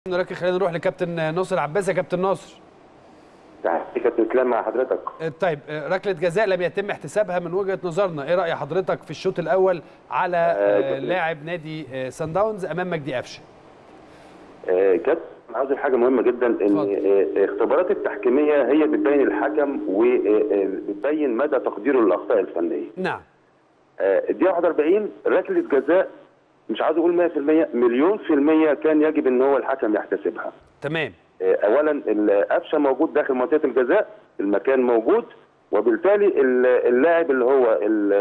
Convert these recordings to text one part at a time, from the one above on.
لكن خلينا نروح لكابتن ناصر عباس يا كابتن ناصر تحياتي كابتن اسلام مع حضرتك طيب ركله جزاء لم يتم احتسابها من وجهه نظرنا ايه راي حضرتك في الشوط الاول على آه، لاعب نادي سان داونز امام مجدي قفشه آه، كابتن عاوز حاجه مهمه جدا ان اتفضل. آه، اختبارات التحكيميه هي بتبين الحكم وبتبين مدى تقديره للاخطاء الفنيه نعم آه، الدقيقه 41 ركله جزاء مش عاوز اقول 100% مليون في المية كان يجب ان هو الحكم يحتسبها تمام آه، اولا القفشه موجود داخل منطقه الجزاء المكان موجود وبالتالي ال- اللاعب اللي هو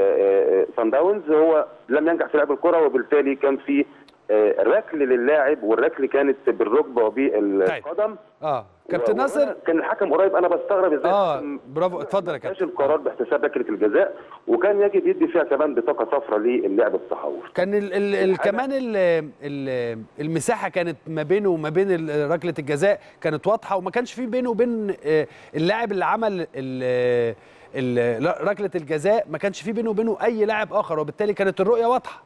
سان داونز هو لم ينجح في لعب الكره وبالتالي كان في آه، ركل للاعب والركل كانت بالركبه وبالقدم اه كابتن و- ناصر وأنا كان الحكم قريب انا بستغرب ازاي اه الحكم برافو اتفضل يا ماشي كابتن القرار باحتساب ركله الجزاء وكان يجب يدي فيها كمان بطاقه صفراء للاعب التحور كان ال ال ال كمان ال ال المساحه كانت ما بينه وما بين ال- ركله الجزاء كانت واضحه وما كانش في بينه وبين آه، اللاعب اللي عمل ال- ال- ركله الجزاء ما كانش في بينه وبينه اي لاعب اخر وبالتالي كانت الرؤيه واضحه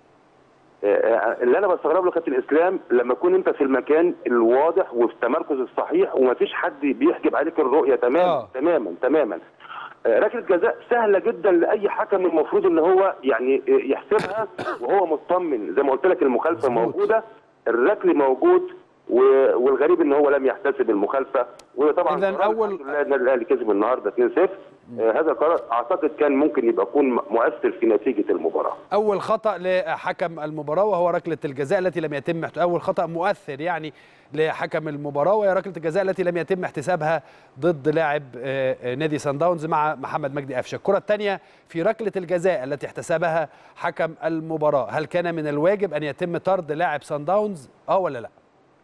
آه، اللي انا بستغرب له كابتن اسلام لما تكون انت في المكان الواضح وفي التمركز الصحيح ومفيش حد بيحجب عليك الرؤيه تماما آه. تماما تماما آه، ركله جزاء سهله جدا لاي حكم المفروض ان هو يعني آه، يحسبها وهو مطمن زي ما قلت لك المخالفه مظبوط. موجوده الركل موجود و- والغريب ان هو لم يحتسب المخالفه وطبعا إذن قرار أول- الحمد لله النادي الاهلي كسب النهارده 2-0 آه، هذا القرار اعتقد كان ممكن يبقى يكون مؤثر في نتيجه المباراه اول خطا لحكم المباراه وهو ركله الجزاء التي لم يتم احت- اول خطا مؤثر يعني لحكم المباراه وهي ركله الجزاء التي لم يتم احتسابها ضد لاعب آه، آه، نادي سان داونز مع محمد مجدي قفشه الكره الثانيه في ركله الجزاء التي احتسبها حكم المباراه هل كان من الواجب ان يتم طرد لاعب سان داونز اه ولا لا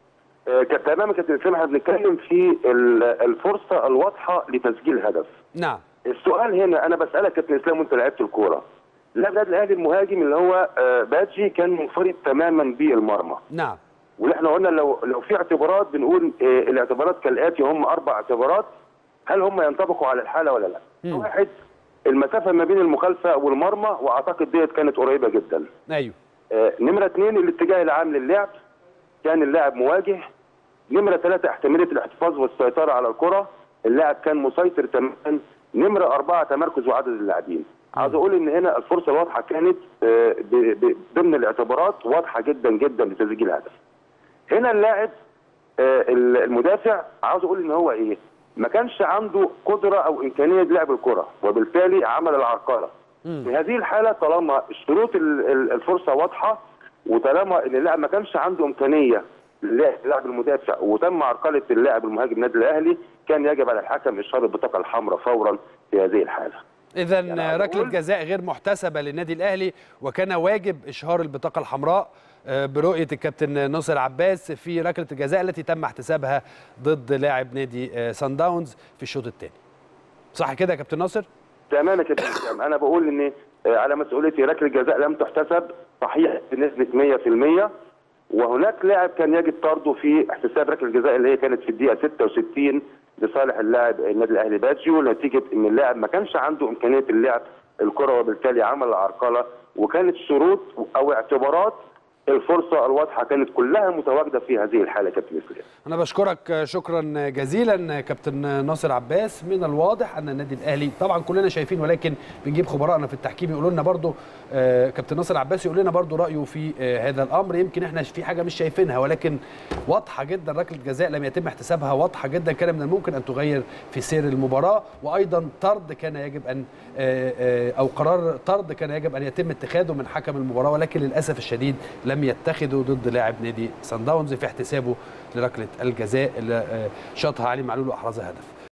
آه، كابتن تمام كابتن اسلام احنا بنتكلم في ال- الفرصه الواضحه لتسجيل هدف نعم السؤال هنا انا بسالك كابتن اسلام وانت لعبت الكوره لاعب النادي الاهلي المهاجم اللي هو آه، باتجي كان منفرد تماما بالمرمى نعم واللي احنا قلنا لو لو في اعتبارات بنقول آه، الاعتبارات كالاتي هم اربع اعتبارات هل هم ينطبقوا على الحاله ولا لا؟ مم. واحد المسافه ما بين المخالفه والمرمى واعتقد ديت كانت قريبه جدا. ايوه آه، نمرة اثنين الاتجاه العام للعب كان اللاعب مواجه نمرة ثلاثة احتمالية الاحتفاظ والسيطرة على الكرة اللاعب كان مسيطر تماما نمرة أربعة تمركز وعدد اللاعبين عاوز أقول إن هنا الفرصة الواضحة كانت آه، ب- ب- ضمن الاعتبارات واضحة جدا جدا لتسجيل هدف هنا اللاعب آه، المدافع عاوز أقول إن هو إيه ما كانش عنده قدرة أو إمكانية لعب الكرة وبالتالي عمل العرقلة في هذه الحالة طالما شروط ال- ال- الفرصة واضحة وطالما ان اللاعب ما كانش عنده امكانيه للاعب المدافع وتم عرقله اللاعب المهاجم النادي الاهلي كان يجب على الحكم اشهار البطاقه الحمراء فورا في هذه الحاله. اذا يعني ركله أقول- جزاء غير محتسبه للنادي الاهلي وكان واجب اشهار البطاقه الحمراء آه، برؤيه الكابتن ناصر عباس في ركله الجزاء التي تم احتسابها ضد لاعب نادي آه، سان داونز في الشوط الثاني صح كده يا كابتن ناصر تماما يا كابتن اسلام انا بقول ان آه، على مسؤوليتي ركله الجزاء لم تحتسب صحيح بنسبه 100% وهناك لاعب كان يجب طرده في احتساب ركله الجزاء اللي هي كانت في الدقيقه 66 لصالح اللاعب النادي الاهلي باتجي ونتيجه ان اللاعب ما كانش عنده امكانيه اللعب الكره وبالتالي عمل العرقله وكانت شروط او اعتبارات الفرصه الواضحه كانت كلها متواجده في هذه الحاله يا كابتن اسلام انا بشكرك شكرا جزيلا كابتن ناصر عباس من الواضح ان النادي الاهلي طبعا كلنا شايفين ولكن بنجيب خبراءنا في التحكيم يقولوا لنا برضو آه، كابتن ناصر عباس يقول لنا برضو رايه في آه، هذا الامر يمكن احنا في حاجه مش شايفينها ولكن واضحه جدا ركله جزاء لم يتم احتسابها واضحه جدا كان من الممكن ان تغير في سير المباراه وايضا طرد كان يجب ان آه، آه، او قرار طرد كان يجب ان يتم اتخاذه من حكم المباراه ولكن للاسف الشديد لم يتخذه ضد لاعب نادي سان داونز في احتسابه لركله الجزاء اللي آه، شاطها علي معلول واحرزها هدف